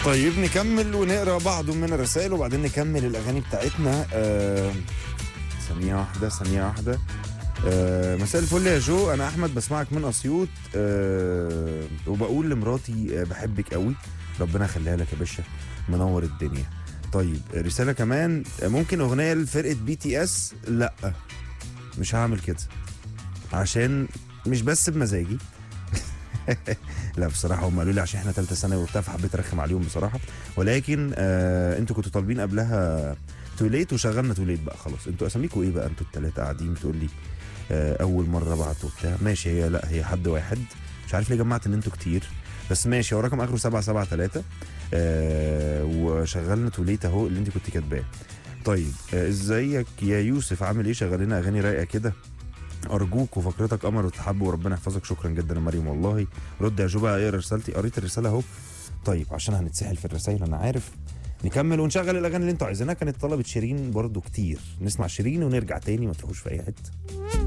طيب نكمل ونقرا بعض من الرسائل وبعدين نكمل الاغاني بتاعتنا آه ثانيه واحده ثانيه واحده آه مساء الفل يا جو انا احمد بسمعك من اسيوط آه وبقول لمراتي آه بحبك قوي ربنا يخليها لك يا باشا منور الدنيا طيب رساله كمان آه، ممكن اغنيه لفرقه بي تي اس لا مش هعمل كده عشان مش بس بمزاجي لا بصراحه هم قالوا لي عشان احنا ثالثه ثانوي وبتاع فحبيت ارخم عليهم بصراحه ولكن آه انتوا كنتوا طالبين قبلها توليت وشغلنا توليت بقى خلاص انتوا اساميكوا ايه بقى انتوا الثلاثه قاعدين بتقول لي آه اول مره بعتوا بتاع ماشي هي لا هي حد واحد مش عارف ليه جمعت ان انتوا كتير بس ماشي هو رقم اخره 773 آه وشغلنا توليت اهو اللي انت كنت كاتباه طيب آه ازيك يا يوسف عامل ايه شغل لنا اغاني رايقه كده ارجوك وفقرتك قمر وتحب وربنا يحفظك شكرا جدا يا مريم والله رد يا جو بقى اقرا رسالتي قريت الرساله اهو طيب عشان هنتسحل في الرسائل انا عارف نكمل ونشغل الاغاني اللي انتوا عايزينها كانت طلبت شيرين برضو كتير نسمع شيرين ونرجع تاني ما تروحوش في اي حته